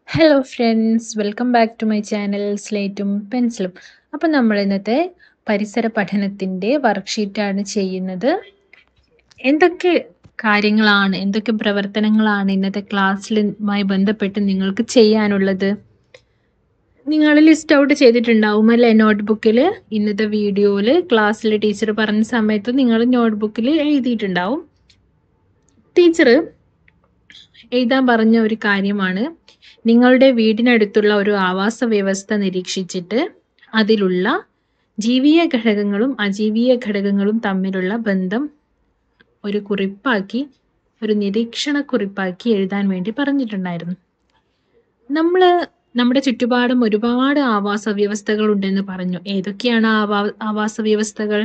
Hello friends welcome back to my channel സ്ലേറ്റും പെൻസിലും അപ്പം നമ്മൾ ഇന്നത്തെ പരിസര പഠനത്തിൻ്റെ വർക്ക്ഷീറ്റാണ് ചെയ്യുന്നത് എന്തൊക്കെ കാര്യങ്ങളാണ് എന്തൊക്കെ പ്രവർത്തനങ്ങളാണ് ഇന്നത്തെ ക്ലാസ്സിലുമായി ബന്ധപ്പെട്ട് നിങ്ങൾക്ക് ചെയ്യാനുള്ളത് നിങ്ങൾ ലിസ്റ്റ് ഔട്ട് ചെയ്തിട്ടുണ്ടാവും അല്ലേ നോട്ട്ബുക്കിൽ ഇന്നത്തെ വീഡിയോയിൽ ക്ലാസ്സിൽ ടീച്ചർ പറഞ്ഞ സമയത്ത് നിങ്ങൾ നോട്ട്ബുക്കിൽ എഴുതിയിട്ടുണ്ടാവും ടീച്ചർ എഴുതാൻ പറഞ്ഞ ഒരു കാര്യമാണ് നിങ്ങളുടെ വീടിനടുത്തുള്ള ഒരു ആവാസ വ്യവസ്ഥ നിരീക്ഷിച്ചിട്ട് അതിലുള്ള ജീവീയ ഘടകങ്ങളും അജീവീയ ഘടകങ്ങളും തമ്മിലുള്ള ബന്ധം ഒരു കുറിപ്പാക്കി ഒരു നിരീക്ഷണ കുറിപ്പാക്കി എഴുതാൻ വേണ്ടി പറഞ്ഞിട്ടുണ്ടായിരുന്നു നമ്മൾ നമ്മുടെ ചുറ്റുപാടും ഒരുപാട് ആവാസ വ്യവസ്ഥകൾ ഉണ്ടെന്ന് പറഞ്ഞു ഏതൊക്കെയാണ് ആവാ ആവാസ വ്യവസ്ഥകൾ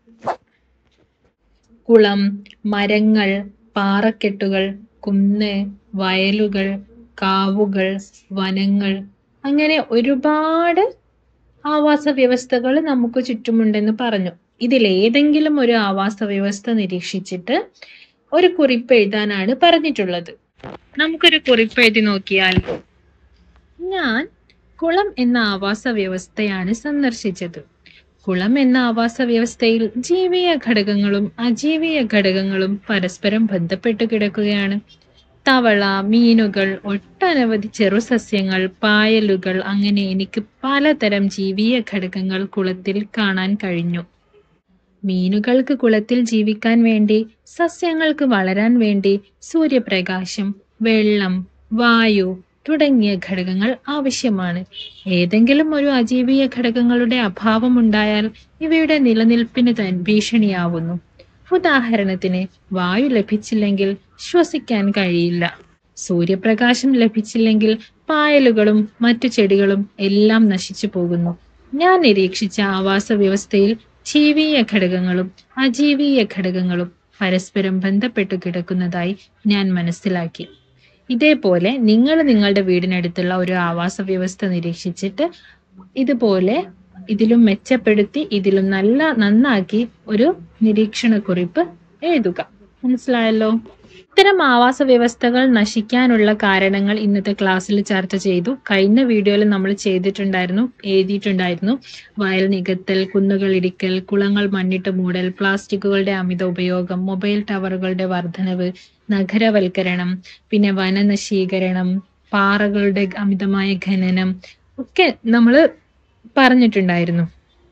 കുളം മരങ്ങൾ പാറക്കെട്ടുകൾ കുന്ന് വയലുകൾ കാവുകൾ വനങ്ങൾ അങ്ങനെ ഒരുപാട് ആവാസ വ്യവസ്ഥകൾ നമുക്ക് ചുറ്റുമുണ്ടെന്ന് പറഞ്ഞു ഇതിലേതെങ്കിലും ഒരു ആവാസ വ്യവസ്ഥ നിരീക്ഷിച്ചിട്ട് ഒരു കുറിപ്പ് എഴുതാനാണ് പറഞ്ഞിട്ടുള്ളത് നമുക്കൊരു കുറിപ്പ് എഴുതി നോക്കിയാൽ ഞാൻ കുളം എന്ന ആവാസ വ്യവസ്ഥയാണ് സന്ദർശിച്ചത് കുളം എന്ന ആവാസ വ്യവസ്ഥയിൽ ജീവീയ ഘടകങ്ങളും അജീവീയ ഘടകങ്ങളും പരസ്പരം ബന്ധപ്പെട്ട് കിടക്കുകയാണ് തവള മീനുകൾ ഒട്ടനവധി ചെറുസസ്യങ്ങൾ പായലുകൾ അങ്ങനെ എനിക്ക് പലതരം ജീവീയ ഘടകങ്ങൾ കുളത്തിൽ കാണാൻ കഴിഞ്ഞു മീനുകൾക്ക് കുളത്തിൽ ജീവിക്കാൻ വേണ്ടി സസ്യങ്ങൾക്ക് വളരാൻ വേണ്ടി സൂര്യപ്രകാശം വെള്ളം വായു തുടങ്ങിയ ഘടകങ്ങൾ ആവശ്യമാണ് ഏതെങ്കിലും ഒരു അജീവീയ ഘടകങ്ങളുടെ അഭാവം ഉണ്ടായാൽ ഇവയുടെ നിലനിൽപ്പിന് തൻ ഭീഷണിയാവുന്നു ഉദാഹരണത്തിന് വായു ലഭിച്ചില്ലെങ്കിൽ ശ്വസിക്കാൻ കഴിയില്ല സൂര്യപ്രകാശം ലഭിച്ചില്ലെങ്കിൽ പായലുകളും മറ്റു ചെടികളും എല്ലാം നശിച്ചു പോകുന്നു ഞാൻ നിരീക്ഷിച്ച ആവാസ വ്യവസ്ഥയിൽ ജീവീയ ഘടകങ്ങളും അജീവീയ ഘടകങ്ങളും പരസ്പരം ബന്ധപ്പെട്ടു കിടക്കുന്നതായി ഞാൻ മനസ്സിലാക്കി ഇതേപോലെ നിങ്ങൾ നിങ്ങളുടെ വീടിനടുത്തുള്ള ഒരു ആവാസ വ്യവസ്ഥ നിരീക്ഷിച്ചിട്ട് ഇതുപോലെ ഇതിലും മെച്ചപ്പെടുത്തി ഇതിലും നല്ല നന്നാക്കി ഒരു നിരീക്ഷണ കുറിപ്പ് എഴുതുക മനസ്സിലായല്ലോ ഇത്തരം ആവാസ വ്യവസ്ഥകൾ നശിക്കാനുള്ള കാരണങ്ങൾ ഇന്നത്തെ ക്ലാസ്സിൽ ചർച്ച ചെയ്തു കഴിഞ്ഞ വീഡിയോയിൽ നമ്മൾ ചെയ്തിട്ടുണ്ടായിരുന്നു എഴുതിയിട്ടുണ്ടായിരുന്നു വയൽ നികത്തൽ കുന്നുകൾ ഇടിക്കൽ കുളങ്ങൾ മണ്ണിട്ട് മൂടൽ പ്ലാസ്റ്റിക്കുകളുടെ അമിത ഉപയോഗം മൊബൈൽ ടവറുകളുടെ വർധനവ് നഗരവൽക്കരണം പിന്നെ വനനശീകരണം പാറകളുടെ അമിതമായ ഖനനം ഒക്കെ നമ്മൾ പറഞ്ഞിട്ടുണ്ടായിരുന്നു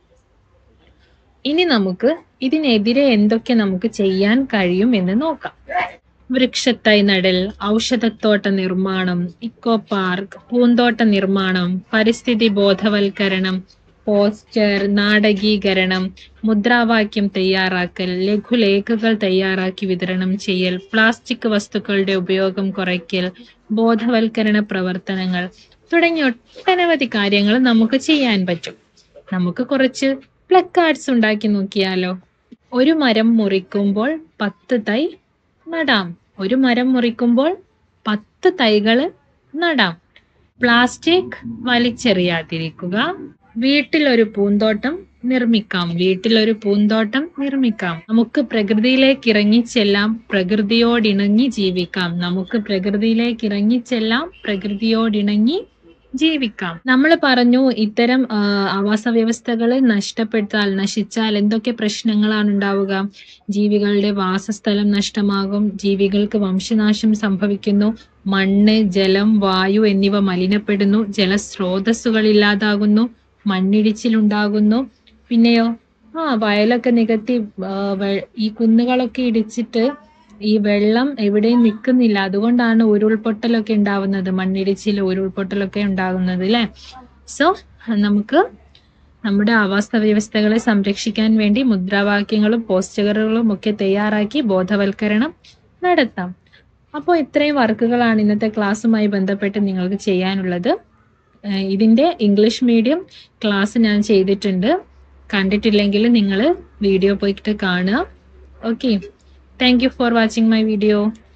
ഇനി നമുക്ക് ഇതിനെതിരെ എന്തൊക്കെ നമുക്ക് ചെയ്യാൻ കഴിയും എന്ന് നോക്കാം വൃക്ഷത്തൈ നടൽ ഔഷധത്തോട്ട നിർമ്മാണം ഇക്കോ പാർക്ക് പൂന്തോട്ട നിർമ്മാണം പരിസ്ഥിതി ബോധവൽക്കരണം പോസ്റ്റർ നാടകീകരണം മുദ്രാവാക്യം തയ്യാറാക്കൽ ലഘുലേഖകൾ തയ്യാറാക്കി വിതരണം ചെയ്യൽ പ്ലാസ്റ്റിക് വസ്തുക്കളുടെ ഉപയോഗം കുറയ്ക്കൽ ബോധവൽക്കരണ പ്രവർത്തനങ്ങൾ തുടങ്ങിയ ഒട്ടനവധി കാര്യങ്ങൾ നമുക്ക് ചെയ്യാൻ പറ്റും നമുക്ക് കുറച്ച് പ്ലക്കാർഡ്സ് ഉണ്ടാക്കി നോക്കിയാലോ ഒരു മരം മുറിക്കുമ്പോൾ പത്ത് തൈ നടാം ഒരു മരം മുറിക്കുമ്പോൾ പത്ത് തൈകൾ നടാം പ്ലാസ്റ്റിക് വലിച്ചെറിയാതിരിക്കുക വീട്ടിലൊരു പൂന്തോട്ടം നിർമ്മിക്കാം വീട്ടിലൊരു പൂന്തോട്ടം നിർമ്മിക്കാം നമുക്ക് പ്രകൃതിയിലേക്ക് ഇറങ്ങിച്ചെല്ലാം പ്രകൃതിയോടിണങ്ങി ജീവിക്കാം നമുക്ക് പ്രകൃതിയിലേക്ക് ഇറങ്ങിച്ചെല്ലാം പ്രകൃതിയോടിണങ്ങി ജീവിക്കാം നമ്മൾ പറഞ്ഞു ഇത്തരം ആവാസ വ്യവസ്ഥകൾ നഷ്ടപ്പെട്ടാൽ നശിച്ചാൽ എന്തൊക്കെ പ്രശ്നങ്ങളാണ് ഉണ്ടാവുക ജീവികളുടെ വാസസ്ഥലം നഷ്ടമാകും ജീവികൾക്ക് വംശനാശം സംഭവിക്കുന്നു മണ്ണ് ജലം വായു എന്നിവ മലിനപ്പെടുന്നു ജലസ്രോതസ്സുകൾ ഇല്ലാതാകുന്നു മണ്ണിടിച്ചിലുണ്ടാകുന്നു പിന്നെയോ ആ വയലൊക്കെ നികത്തി ഈ കുന്നുകളൊക്കെ ഇടിച്ചിട്ട് ഈ വെള്ളം എവിടെയും നിൽക്കുന്നില്ല അതുകൊണ്ടാണ് ഉരുൾപൊട്ടലൊക്കെ ഉണ്ടാവുന്നത് മണ്ണിടിച്ചിൽ ഉരുൾപൊട്ടലൊക്കെ ഉണ്ടാകുന്നത് അല്ലെ സോ നമുക്ക് നമ്മുടെ ആവാസ വ്യവസ്ഥകളെ സംരക്ഷിക്കാൻ വേണ്ടി മുദ്രാവാക്യങ്ങളും പോസ്റ്ററുകളും ഒക്കെ തയ്യാറാക്കി ബോധവൽക്കരണം നടത്താം അപ്പോൾ ഇത്രയും വർക്കുകളാണ് ഇന്നത്തെ ക്ലാസ്സുമായി ബന്ധപ്പെട്ട് നിങ്ങൾക്ക് ചെയ്യാനുള്ളത് ഇതിൻ്റെ ഇംഗ്ലീഷ് മീഡിയം ക്ലാസ് ഞാൻ ചെയ്തിട്ടുണ്ട് കണ്ടിട്ടില്ലെങ്കിൽ നിങ്ങൾ വീഡിയോ പോയിട്ട് കാണുക okay Thank you for watching my video.